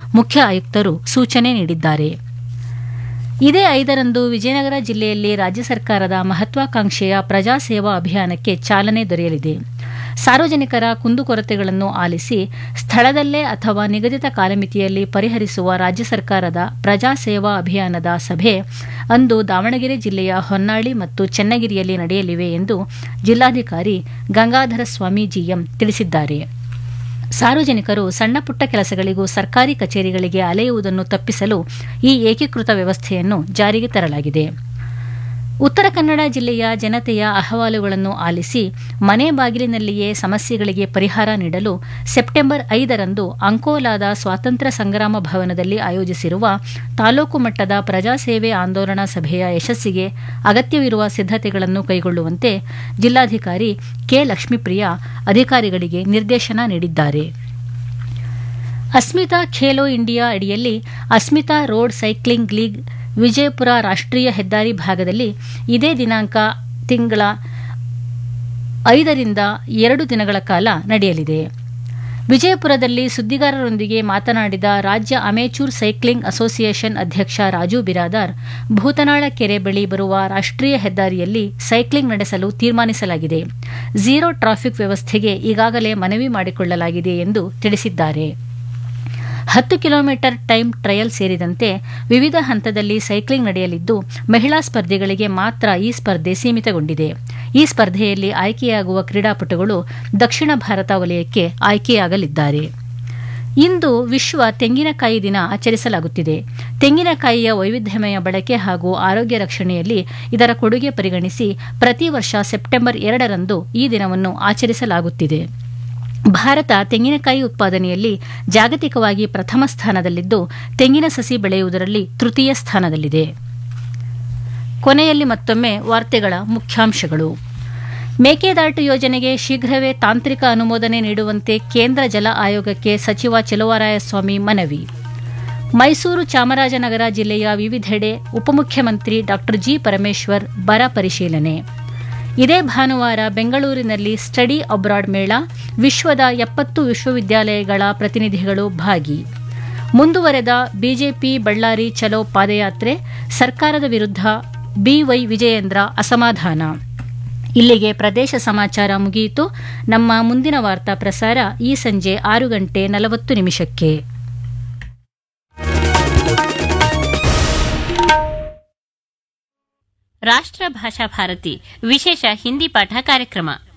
ಮುಖ್ಯ ಆಯುಕ್ತರು ಸೂಚನೆ ನೀಡಿದ್ದಾರೆ ಇದೇ ಐದರಂದು ವಿಜಯನಗರ ಜಿಲ್ಲೆಯಲ್ಲಿ ರಾಜ್ಯ ಸರ್ಕಾರದ ಮಹತ್ವಾಕಾಂಕ್ಷೆಯ ಪ್ರಜಾಸೇವಾ ಅಭಿಯಾನಕ್ಕೆ ಚಾಲನೆ ದೊರೆಯಲಿದೆ ಸಾರ್ವಜನಿಕರ ಕುಂದುಕೊರತೆಗಳನ್ನು ಆಲಿಸಿ ಸ್ಥಳದಲ್ಲೇ ಅಥವಾ ನಿಗದಿತ ಕಾಲಮಿತಿಯಲ್ಲಿ ಪರಿಹರಿಸುವ ರಾಜ್ಯ ಸರ್ಕಾರದ ಪ್ರಜಾಸೇವಾ ಅಭಿಯಾನದ ಸಭೆ ಅಂದು ದಾವಣಗೆರೆ ಜಿಲ್ಲೆಯ ಹೊನ್ನಾಳಿ ಮತ್ತು ಚೆನ್ನಗಿರಿಯಲ್ಲಿ ನಡೆಯಲಿವೆ ಎಂದು ಜಿಲ್ಲಾಧಿಕಾರಿ ಗಂಗಾಧರ ಸ್ವಾಮಿ ಜಿಎಂ ತಿಳಿಸಿದ್ದಾರೆ ಸಾರ್ವಜನಿಕರು ಸಣ್ಣ ಪುಟ್ಟ ಕೆಲಸಗಳಿಗೂ ಸರ್ಕಾರಿ ಕಚೇರಿಗಳಿಗೆ ಅಲೆಯುವುದನ್ನು ತಪ್ಪಿಸಲು ಈ ಏಕೀಕೃತ ವ್ಯವಸ್ಥೆಯನ್ನು ಜಾರಿಗೆ ತರಲಾಗಿದೆ ಉತ್ತರ ಕನ್ನಡ ಜಿಲ್ಲೆಯ ಜನತೆಯ ಅಹವಾಲುಗಳನ್ನು ಆಲಿಸಿ ಮನೆ ಬಾಗಿಲಿನಲ್ಲಿಯೇ ಸಮಸ್ಯೆಗಳಿಗೆ ಪರಿಹಾರ ನೀಡಲು ಸೆಪ್ಟೆಂಬರ್ ಐದರಂದು ಅಂಕೋಲಾದ ಸ್ವಾತಂತ್ರ್ಯ ಸಂಗ್ರಾಮ ಭವನದಲ್ಲಿ ಆಯೋಜಿಸಿರುವ ತಾಲೂಕು ಮಟ್ಟದ ಪ್ರಜಾಸೇವೆ ಆಂದೋಲನಾ ಸಭೆಯ ಯಶಸ್ಸಿಗೆ ಅಗತ್ಯವಿರುವ ಸಿದ್ದತೆಗಳನ್ನು ಕೈಗೊಳ್ಳುವಂತೆ ಜಿಲ್ಲಾಧಿಕಾರಿ ಕೆ ಲಕ್ಷ್ಮೀಪ್ರಿಯ ಅಧಿಕಾರಿಗಳಿಗೆ ನಿರ್ದೇಶನ ನೀಡಿದ್ದಾರೆ ಅಸ್ಮಿತಾ ಖೇಲೋ ಇಂಡಿಯಾ ಅಡಿಯಲ್ಲಿ Asmita road cycling league Vijayapura ರಾಷ್ಟ್ರೀಯ ಹೆದ್ದಾರಿ ಭಾಗದಲ್ಲಿ ಇದೇ ದಿನಾಂಕ ತಿಂಗಳ ಐದರಿಂದ ಎರಡು ದಿನಗಳ ಕಾಲ ನಡೆಯಲಿದೆ ವಿಜಯಪುರದಲ್ಲಿ ಸುದ್ದಿಗಾರರೊಂದಿಗೆ ಮಾತನಾಡಿದ ರಾಜ್ಯ ಅಮೇಚೂರ್ ಸೈಕ್ಲಿಂಗ್ ಅಸೋಸಿಯೇಷನ್ ಅಧ್ಯಕ್ಷ ರಾಜು ಬಿರಾದಾರ್ ಭೂತನಾಳ ಕೆರೆ ಬಳಿ ಬರುವ ರಾಷ್ಟ್ರೀಯ ಹೆದ್ದಾರಿಯಲ್ಲಿ ಸೈಕ್ಲಿಂಗ್ ನಡೆಸಲು ತೀರ್ಮಾನಿಸಲಾಗಿದೆ ಝೀರೋ ಟ್ರಾಫಿಕ್ ವ್ಯವಸ್ಥೆಗೆ ಈಗಾಗಲೇ ಮನವಿ ಮಾಡಿಕೊಳ್ಳಲಾಗಿದೆ ಎಂದು ತಿಳಿಸಿದ್ದಾರೆ ಹತ್ತು ಕಿಲೋಮೀಟರ್ ಟೈಮ್ ಟ್ರಯಲ್ ಸೇರಿದಂತೆ ವಿವಿಧ ಹಂತದಲ್ಲಿ ಸೈಕ್ಲಿಂಗ್ ನಡೆಯಲಿದ್ದು ಮಹಿಳಾ ಸ್ಪರ್ಧಿಗಳಿಗೆ ಮಾತ್ರ ಈ ಸ್ಪರ್ಧೆ ಸೀಮಿತಗೊಂಡಿದೆ ಈ ಸ್ಪರ್ಧೆಯಲ್ಲಿ ಆಯ್ಕೆಯಾಗುವ ಕ್ರೀಡಾಪಟುಗಳು ದಕ್ಷಿಣ ಭಾರತ ವಲಯಕ್ಕೆ ಆಯ್ಕೆಯಾಗಲಿದ್ದಾರೆ ಇಂದು ವಿಶ್ವ ತೆಂಗಿನಕಾಯಿ ದಿನ ಆಚರಿಸಲಾಗುತ್ತಿದೆ ತೆಂಗಿನಕಾಯಿಯ ವೈವಿಧ್ಯಮಯ ಬಳಕೆ ಹಾಗೂ ಆರೋಗ್ಯ ರಕ್ಷಣೆಯಲ್ಲಿ ಇದರ ಕೊಡುಗೆ ಪರಿಗಣಿಸಿ ಪ್ರತಿ ವರ್ಷ ಸೆಪ್ಟೆಂಬರ್ ಎರಡರಂದು ಈ ದಿನವನ್ನು ಆಚರಿಸಲಾಗುತ್ತಿದೆ ಭಾರತ ತೆಂಗಿನಕಾಯಿ ಉತ್ಪಾದನೆಯಲ್ಲಿ ಜಾಗತಿಕವಾಗಿ ಪ್ರಥಮ ಸ್ಥಾನದಲ್ಲಿದ್ದು ತೆಂಗಿನ ಸಸಿ ಬೆಳೆಯುವುದರಲ್ಲಿ ತೃತೀಯ ಸ್ಥಾನದಲ್ಲಿದೆ ಕೊನೆಯಲ್ಲಿ ಮತ್ತೊಮ್ಮೆ ವಾರ್ತೆಗಳ ಮುಖ್ಯಾಂಶಗಳು ಮೇಕೆದಾಟು ಯೋಜನೆಗೆ ಶೀಘ್ರವೇ ತಾಂತ್ರಿಕ ಅನುಮೋದನೆ ನೀಡುವಂತೆ ಕೇಂದ್ರ ಜಲ ಆಯೋಗಕ್ಕೆ ಸಚಿವ ಚೆಲುವರಾಯಸ್ವಾಮಿ ಮನವಿ ಮೈಸೂರು ಚಾಮರಾಜನಗರ ಜಿಲ್ಲೆಯ ವಿವಿಧೆಡೆ ಉಪಮುಖ್ಯಮಂತ್ರಿ ಡಾ ಜಿ ಪರಮೇಶ್ವರ್ ಬರ ಪರಿಶೀಲನೆ ಇದೇ ಭಾನುವಾರ ಬೆಂಗಳೂರಿನಲ್ಲಿ ಸ್ಟಡಿ ಅಬ್ರಾಡ್ ಮೇಳ ವಿಶ್ವದ ಎಪ್ಪತ್ತು ವಿಶ್ವವಿದ್ಯಾಲಯಗಳ ಪ್ರತಿನಿಧಿಗಳು ಭಾಗಿ ಮುಂದುವರೆದ ಬಿಜೆಪಿ ಬಳ್ಳಾರಿ ಚಲೋ ಪಾದಯಾತ್ರೆ ಸರ್ಕಾರದ ವಿರುದ್ಧ ಬಿವೈ ವಿಜಯೇಂದ್ರ ಅಸಮಾಧಾನ ಇಲ್ಲಿಗೆ ಪ್ರದೇಶ ಸಮಾಚಾರ ಮುಗಿಯಿತು ನಮ್ಮ ಮುಂದಿನ ವಾರ್ತಾ ಪ್ರಸಾರ ಈ ಸಂಜೆ ಆರು ಗಂಟೆ ನಲವತ್ತು ನಿಮಿಷಕ್ಕೆ ರಾಷ್ಟ್ರ ಭಾಷಾ ಭಾರತಿ ವಿಶೇಷ ಹಿಂದಿ ಪಾಠ ಕಾರ್ಯಕ್ರಮ